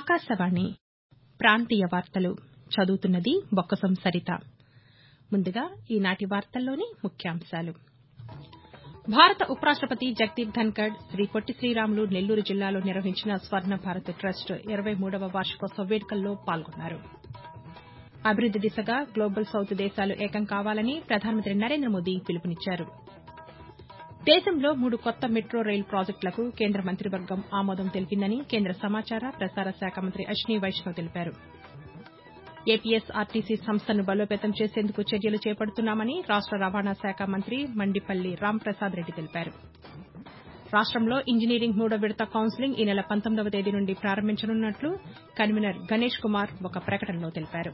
ఆకాశవాణి ప్రాంతీయ వార్తలు చదువుతున్నది బొక్కసం సరిత ముందుగా ఈనాటి వార్తల్లోని ముఖ్యాంశాలు భారత ఉపరాష్టపతి జగదీప్ ధన్కడ్ శ్రీ పొట్టి శ్రీరాములు నెల్లూరు జిల్లాలో నిర్వహించిన స్వర్ణ భారత్ ట్రస్ట్ ఇరవై మూడవ వార్షికోత్సవ వేడుకల్లో పాల్గొన్నారు అభివృద్ది దిశగా గ్లోబల్ సౌత్ దేశాలు ఏకం కావాలని ప్రధానమంత్రి నరేంద్ర మోదీ పిలుపునిచ్చారు దేశంలో మూడు కొత్త మెట్రో రైలు ప్రాజెక్టులకు కేంద్ర మంత్రివర్గం ఆమోదం తెలిపిందని కేంద్ర సమాచార ప్రసార శాఖ మంత్రి అశ్విని వైష్ణవ్ తెలిపారు ఏపీఎస్ఆర్టీసీ సంస్థను బలోపేతం చేసేందుకు చర్యలు చేపడుతున్నామని రాష్ట రవాణా శాఖ మంత్రి మండిపల్లి రాంప్రసాద్ రెడ్డి తెలిపారు రాష్టంలో ఇంజనీరింగ్ మూడో విడత కౌన్సిలింగ్ ఈ నెల పంతొమ్మిదవ తేదీ నుండి ప్రారంభించనున్నట్లు కన్వీనర్ గణేష్ కుమార్ ఒక ప్రకటనలో తెలిపారు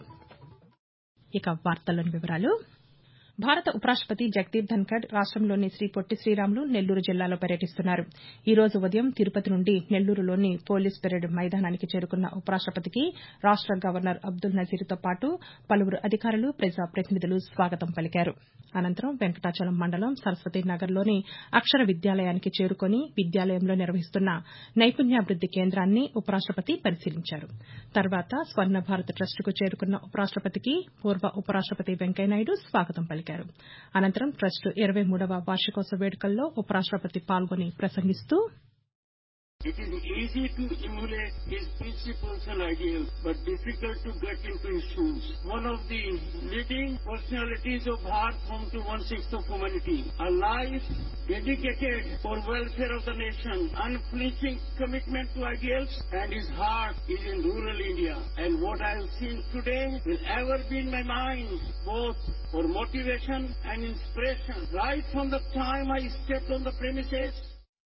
భారత ఉపరాష్టపతి జగదీప్ ధన్కడ్ రాష్టంలోని శ్రీ పొట్టి శ్రీరాములు నెల్లూరు జిల్లాలో పర్యటిస్తున్నారు ఈ రోజు ఉదయం తిరుపతి నుండి నెల్లూరులోని పోలీస్ పెరేడ్ మైదానానికి చేరుకున్న ఉపరాష్టపతికి రాష్ట గవర్నర్ అబ్దుల్ నజీర్తో పాటు పలువురు అధికారులు ప్రజాప్రతినిధులు స్వాగతం పలికారు అనంతరం వెంకటాచలం మండలం సరస్వతీనగర్లోని అక్షర విద్యాలయానికి చేరుకుని విద్యాలయంలో నిర్వహిస్తున్న నైపుణ్యాభివృద్ది కేంద్రాన్ని ఉపరాష్టపతి పరిశీలించారు తర్వాత స్వర్ణ భారత్ ట్రస్టుకు చేరుకున్న ఉపరాష్టపతికి పూర్వ ఉపరాష్టపతి వెంకయ్యనాయుడు స్వాగతం పలికారు అనంతరం ట్రస్ట్ ఇరవై మూడవ వార్షికోత్సవ వేడుకల్లో ఉపరాష్టపతి పాల్గొని ప్రసంగిస్తూ It is easy to emulate his principles and ideals, but difficult to get into his shoes. One of the leading personalities of Bharat home to one-sixth of humanity. A life dedicated for welfare of the nation, unflinching commitment to ideals, and his heart is in rural India. And what I have seen today will ever be in my mind, both for motivation and inspiration. Right from the time I stepped on the premises,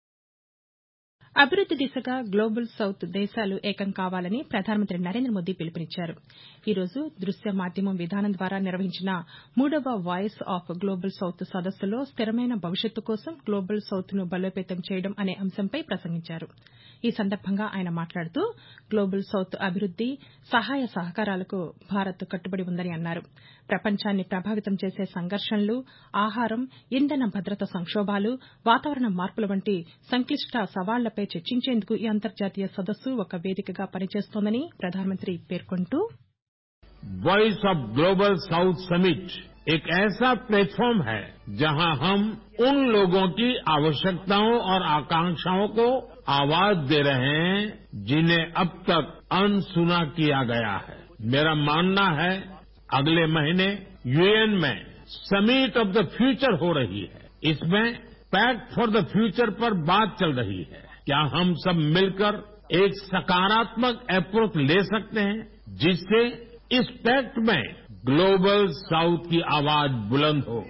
అభివృద్ది దిశగా global south దేశాలు ఏకం కావాలని ప్రధానమంత్రి నరేంద్ర మోదీ పిలుపునిచ్చారు ఈ రోజు దృశ్య మాధ్యమం విధానం ద్వారా నిర్వహించిన మూడవ వాయిస్ ఆఫ్ గ్లోబల్ సౌత్ సదస్సులో స్థిరమైన భవిష్యత్తు కోసం గ్లోబల్ సౌత్ ను బలోపేతం చేయడం అనే అంశంపై ప్రసంగించారు ఈ సందర్భంగా ఆయన మాట్లాడుతూ గ్లోబల్ సౌత్ అభివృద్ది సహాయ సహకారాలకు భారత్ కట్టుబడి ఉందని అన్నారు ప్రపంచాన్ని ప్రభావితం చేసే సంఘర్షణలు ఆహారం ఇంధన భద్రత సంక్షోభాలు వాతావరణ మార్పుల వంటి సంక్లిష్ట సవాళ్లపై చర్చించేందుకు ఈ అంతర్జాతీయ సదస్సు ఒక వేదికగా పనిచేస్తోందని ప్రధానమంత్రి పేర్కొంటూ voice of global south summit एक ऐसा प्लेटफॉर्म है जहां हम उन लोगों की आवश्यकताओं और आकांक्षाओं को आवाज दे रहे हैं जिन्हें अब तक अनसुना किया गया है मेरा मानना है अगले महीने यूएन में समिट ऑफ द फ्यूचर हो रही है इसमें पैक्ट फॉर द फ्यूचर पर बात चल रही है क्या हम सब मिलकर एक सकारात्मक अप्रोच ले सकते हैं जिससे इस पैक्ट में ग्लोबल साउथ की आवाज बुलंद हो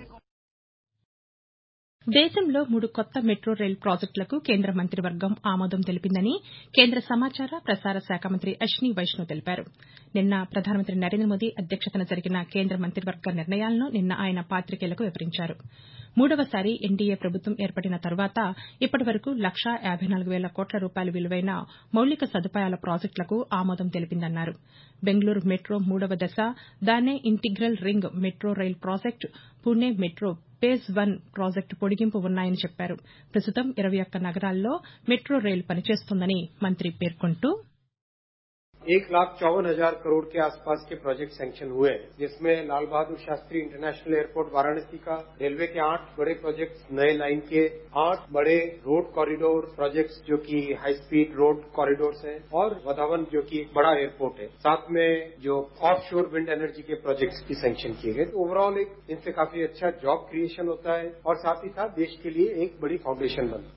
దేశంలో మూడు కొత్త మెట్రో రైలు ప్రాజెక్టులకు కేంద్ర మంత్రివర్గం ఆమోదం తెలిపిందని కేంద్ర సమాచార ప్రసార శాఖ మంత్రి అశ్విని వైష్ణవ్ తెలిపారు నిన్న ప్రధానమంత్రి నరేంద్ర మోదీ అధ్యక్షతన జరిగిన కేంద్ర మంత్రివర్గ నిర్ణయాలను నిన్న ఆయన పాతికేయులకు వివరించారు మూడవసారి ఎన్డీఏ ప్రభుత్వం ఏర్పడిన తరువాత ఇప్పటి వరకు లక్షా యాబై నాలుగు వేల కోట్ల రూపాయల విలువైన మౌలిక సదుపాయాల ప్రాజెక్టులకు ఆమోదం తెలిపిందన్నారు బెంగళూరు మెట్రో మూడవ దశ Thane integral ring metro rail project Pune metro phase one project పొడిగింపు ఉన్నాయని చెప్పారు ప్రస్తుతం ఇరవై ఒక్క నగరాల్లో మెట్రో రైలు పనిచేస్తోందని మంత్రి పేర్కొంటూ एक लाख चौवन हजार करोड़ के आसपास के प्रोजेक्ट सैंक्शन हुए हैं जिसमें लाल बहादुर शास्त्री इंटरनेशनल एयरपोर्ट वाराणसी का रेलवे के आठ बड़े प्रोजेक्ट्स नए लाइन के आठ बड़े रोड कॉरिडोर प्रोजेक्ट्स जो कि हाई स्पीड रोड कॉरिडोर्स हैं और वधावन जो कि एक बड़ा एयरपोर्ट है साथ में जो ऑफ शोर विंड एनर्जी के प्रोजेक्ट्स भी सैंक्शन किए गए तो ओवरऑल एक इनसे काफी अच्छा जॉब क्रिएशन होता है और साथ ही साथ देश के लिए एक बड़ी फाउंडेशन बनता है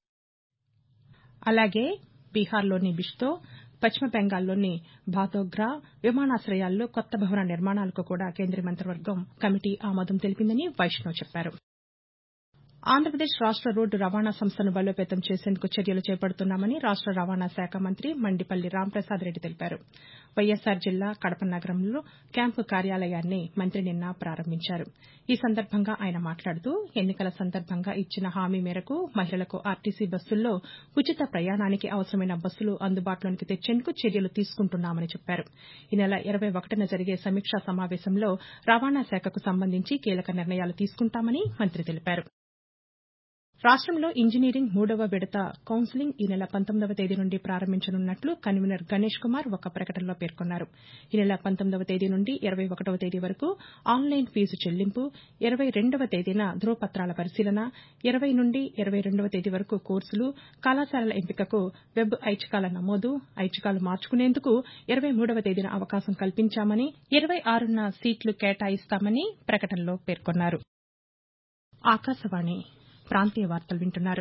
అలాగే బీహార్లోని బిష్తో పశ్చిమ బెంగాల్లోని భాదోగ్రా విమానాశయాల్లో కొత్త భవన నిర్మాణాలకు కూడా కేంద్ర మంత్రివర్గం కమిటీ ఆమోదం తెలిపిందని వైష్ణవ్ చెప్పారు ఆంధ్రప్రదేశ్ రాష్ట రోడ్డు రవాణా సంస్థను బలోపేతం చేసేందుకు చర్యలు చేపడుతున్నామని రాష్ట రవాణా శాఖ మంత్రి మండిపల్లి రాంప్రసాద్ రెడ్డి తెలిపారు వైఎస్సార్ జిల్లా కడప నగరంలో క్యాంపు కార్యాలయాన్ని మంత్రి నిన్న ప్రారంభించారు ఈ సందర్భంగా ఆయన మాట్లాడుతూ ఎన్నికల సందర్భంగా ఇచ్చిన హామీ మేరకు మహిళలకు ఆర్టీసీ బస్సుల్లో ఉచిత ప్రయాణానికి అవసరమైన బస్సులు అందుబాటులోకి తెచ్చేందుకు చర్యలు తీసుకుంటున్నామని చెప్పారు ఈ నెల ఇరవై ఒకటిన జరిగే సమీక్షా సమావేశంలో రవాణా శాఖకు సంబంధించి కీలక నిర్ణయాలు తీసుకుంటామని మంత్రి తెలిపారు రాష్టంలో ఇంజనీరింగ్ మూడవ విడత కౌన్సిలింగ్ ఈ నెల పంతొమ్మిదవ తేదీ నుండి ప్రారంభించనున్నట్లు కన్వీనర్ గణేష్ కుమార్ ఒక ప్రకటనలో పేర్కొన్నారు ఈ నెల పంతొమ్మిదవ తేదీ నుండి ఇరవై ఒకటవ తేదీ వరకు ఆన్లైన్ ఫీజు చెల్లింపు ఇరవై రెండవ తేదీన ధృవపత్రాల పరిశీలన ఇరవై నుండి ఇరవై రెండవ తేదీ వరకు కోర్సులు కళాశాలల ఎంపికకు వెబ్ ఐచ్ఛికాల నమోదు ఐచ్ఛికాలు మార్చుకునేందుకు ఇరవై మూడవ తేదీన అవకాశం కల్పించామని ఇరవై ఆరున సీట్లు కేటాయిస్తామని ప్రకటనలో పేర్కొన్నారు ఆకాశవాణి ప్రాంతీయ వార్తలు వింటున్నారు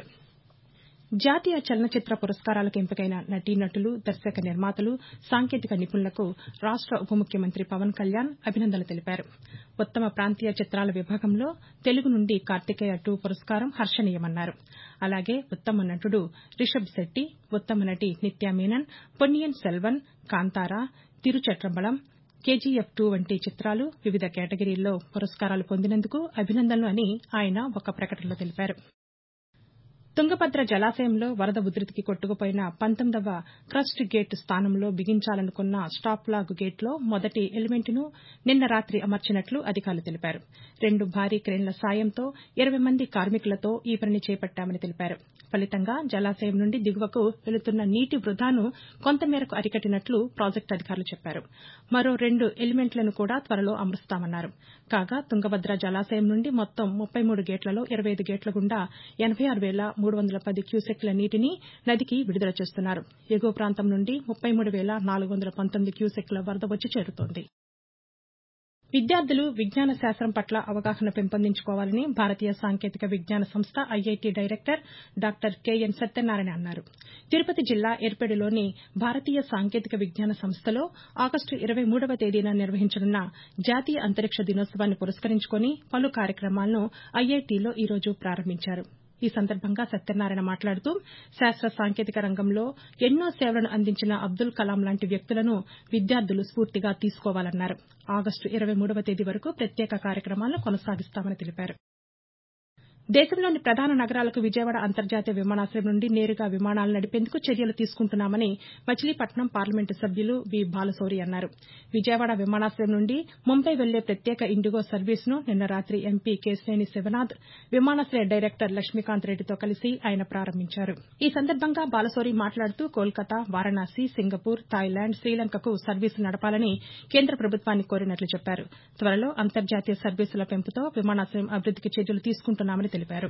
జాతీయ చలనచిత్ర పురస్కారాలకు ఎంపికైన నటీనటులు దర్శక నిర్మాతలు సాంకేతిక నిపుణులకు రాష్ట ఉప ముఖ్యమంత్రి పవన్ కళ్యాణ్ అభినందనలు తెలిపారు ఉత్తమ ప్రాంతీయ చిత్రాల విభాగంలో తెలుగు నుండి కార్తికేయ టూ పురస్కారం హర్షణీయమన్నారు అలాగే ఉత్తమ నటుడు రిషబ్ శెట్టి ఉత్తమ నటి నిత్యా మీనన్ పొన్నియిన్ సెల్వన్ కాంతారా తిరుచట్రంబళం కేజీఎఫ్ టూ వంటి చిత్రాలు వివిధ కేటగిరీల్లో పురస్కారాలు పొందినందుకు అభినందనలు అని ఆయన ఒక ప్రకటనలో తెలిపారు తుంగభద్ర జలాశయంలో వరద ఉధృతికి కొట్టుకుపోయిన పంతొమ్మిదవ క్రస్ట్ గేట్ స్థానంలో బిగించాలనుకున్న స్టాప్ లాగ్ గేట్లో మొదటి ఎలిమెంట్ను నిన్న రాతి అమర్చినట్లు అధికారులు తెలిపారు రెండు భారీ క్రేన్ల సాయంతో ఇరవై మంది కార్మికులతో ఈ పనిని చేపట్టామని తెలిపారు ఫలితంగా జలాశయం నుండి దిగువకు వెళుతున్న నీటి వృథాను కొంతమేరకు అరికట్టినట్లు ప్రాజెక్టు అధికారులు చెప్పారు మరో రెండు ఎలిమెంట్లను కూడా త్వరలో అమరుస్తామన్నారు కాగా తుంగభద్ర జలాశయం నుండి మొత్తం ముప్పై మూడు గేట్లలో ఇరవై ఐదు గేట్ల గుండా ఎనబై ఆరు వేల మూడు వందల పది క్యూసెక్ల నీటిని నదికి విడుదల చేస్తున్నారు ఎగువ ప్రాంతం నుండి ముప్పై మూడు వేల నాలుగు వందల పంతొమ్మిది క్యూసెక్ల వరద వచ్చి చేరుతోంది విద్యార్థులు విజ్ఞాన శాస్త్రం పట్ల అవగాహన పెంపొందించుకోవాలని భారతీయ సాంకేతిక విజ్ఞాన సంస్థ IIT director doctor KN Satyanarayana అన్నారు తిరుపతి జిల్లా ఎర్పెడులోని భారతీయ సాంకేతిక విజ్ఞాన సంస్థలో ఆగస్టు ఇరవై మూడవ తేదీన నిర్వహించనున్న జాతీయ అంతరిక్ష దినోత్సవాన్ని పురస్కరించుకుని పలు కార్యక్రమాలను ఐఐటీలో ఈ రోజు ప్రారంభించారు ఈ సందర్భంగా సత్యనారాయణ మాట్లాడుతూ శాస్త్ర సాంకేతిక రంగంలో ఎన్నో సేవలను అందించిన అబ్దుల్ కలాం లాంటి వ్యక్తులను విద్యార్థులు స్ఫూర్తిగా తీసుకోవాలన్నారు ఆగస్టు ఇరవై మూడవ తేదీ వరకు ప్రత్యేక కార్యక్రమాలను కొనసాగిస్తామని తెలిపారు దేశంలోని ప్రధాన నగరాలకు విజయవాడ అంతర్జాతీయ విమానాశయం నుండి నేరుగా విమానాలు నడిపేందుకు చర్యలు తీసుకుంటున్నామని మచిలీపట్నం పార్లమెంటు సభ్యులు వి బాలశౌరి అన్నారు విజయవాడ విమానాశయం నుండి ముంబై వెళ్లే ప్రత్యేక ఇండిగో సర్వీసును నిన్న రాతి ఎంపీ కేశినేని శివనాథ్ విమానాశయ డైరెక్టర్ లక్ష్మీకాంత్ రెడ్డితో కలిసి ఆయన ప్రారంభించారు ఈ సందర్భంగా బాలశౌరి మాట్లాడుతూ కోల్కతా వారణాసి సింగపూర్ థాయిలాండ్ శ్రీలంకకు సర్వీసులు నడపాలని కేంద్ర ప్రభుత్వాన్ని కోరినట్లు చెప్పారు త్వరలో అంతర్జాతీయ సర్వీసుల పెంపుతో విమానాశయం అభివృద్దికి చర్యలు తీసుకుంటున్నామని తెలిపారు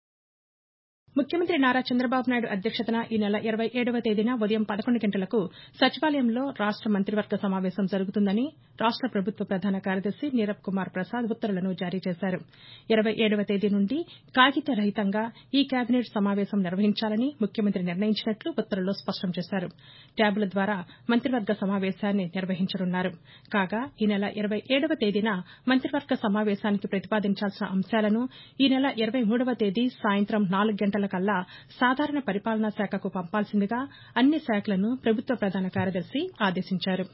ముఖ్యమంత్రి నారా చంద్రబాబు నాయుడు అధ్యక్షతన ఈ నెల ఇరవై ఏడవ తేదీన ఉదయం పదకొండు గంటలకు సచివాలయంలో రాష్ట మంత్రివర్గ సమావేశం జరుగుతుందని రాష్ట ప్రభుత్వ ప్రధాన కార్యదర్శి నీరబ్ కుమార్ ప్రసాద్ ఉత్తర్వులను జారీ చేశారు ఇరవై ఏడవ తేదీ నుండి కాగిత రహితంగా ఈ కేబినెట్ సమావేశం నిర్వహించాలని ముఖ్యమంత్రి నిర్ణయించినట్లు ఉత్తర్వుల్లో స్పష్టం చేశారు ట్యాబుల ద్వారా మంత్రివర్గ సమావేశాన్ని నిర్వహించనున్నారు కాగా ఈ నెల ఇరవై ఏడవ తేదీన మంత్రివర్గ సమావేశానికి ప్రతిపాదించాల్సిన అంశాలను ఈ నెల ఇరవై మూడవ తేదీ సాయంత్రం నాలుగు గంటల కల్లా సాధారణ పరిపాలనా శాఖకు పంపాల్సిందిగా అన్ని శాఖలను ప్రభుత్వ ప్రధాన కార్యదర్శి ఆదేశించారు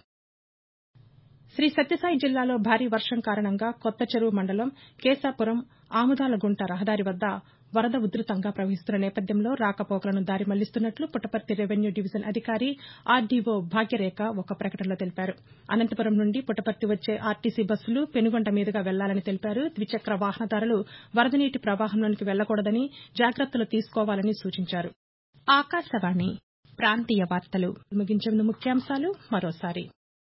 శ్రీ సత్యసాయి జిల్లాలో భారీ వర్షం కారణంగా కొత్త చెరువు మండలం కేశాపురం ఆముదాలగుంట రహదారి వద్ద వరద ఉధృతంగా ప్రవహిస్తున్న నేపథ్యంలో రాకపోకలను దారి మళ్లిస్తున్నట్లు పుట్టపర్తి రెవెన్యూ డివిజన్ అధికారి ఆర్డీఓ భాగ్యరేఖ ఒక ప్రకటనలో తెలిపారు అనంతపురం నుండి పుట్టపర్తి వచ్చే ఆర్టీసీ బస్సులు పెనుగొండ మీదుగా వెళ్లాలని తెలిపారు ద్విచక్ర వాహనదారులు వరద నీటి ప్రవాహంలోనికి వెళ్లకూడదని జాగ్రత్తలు తీసుకోవాలని సూచించారు ఆకాశవాణి ప్రాంతీయ వార్తలు ముగించే ముందు ముఖ్యాంశాలు మరోసారి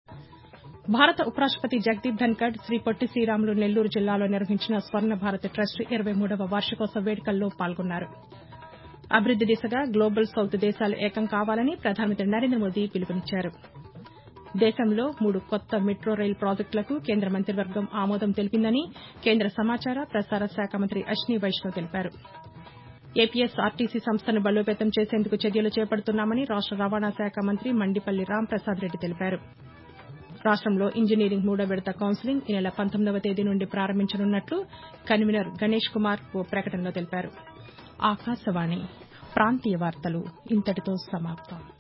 భారత ఉపరాష్టపతి జగదీప్ ధన్కడ్ శ్రీ పొట్టి శ్రీరాములు నెల్లూరు జిల్లాలో నిర్వహించిన స్వర్ణ భారత్ ట్రస్ట్ ఇరవై మూడవ వార్షికోత్సవ వేడుకల్లో పాల్గొన్నారు అభివృద్ది దిశగా గ్లోబల్ సౌత్ దేశాలు ఏకం కావాలని ప్రధానమంత్రి నరేంద్ర మోదీ పిలుపునిచ్చారు దేశంలో మూడు కొత్త మెట్రో రైలు ప్రాజెక్టులకు కేంద్ర మంత్రివర్గం ఆమోదం తెలిపిందని కేంద్ర సమాచార ప్రసార శాఖ మంత్రి అశ్విని వైష్ణవ్ తెలిపారు ఏపీఎస్ఆర్టీసీ సంస్థను బలోపేతం చేసేందుకు చర్యలు చేపడుతున్నామని రాష్ట రవాణా శాఖ మంత్రి మండిపల్లి రాంప్రసాద్ రెడ్డి తెలిపారు రాష్టంలో ఇంజనీరింగ్ మూడో విడత కౌన్సిలింగ్ ఈ నెల పంతొమ్మిదవ తేదీ నుండి ప్రారంభించనున్నట్లు కన్వీనర్ గణేష్ కుమార్ ఓ ప్రకటనలో తెలిపారు ఆకాశవాణి ప్రాంతీయ వార్తలు ఇంతటితో సమాప్తం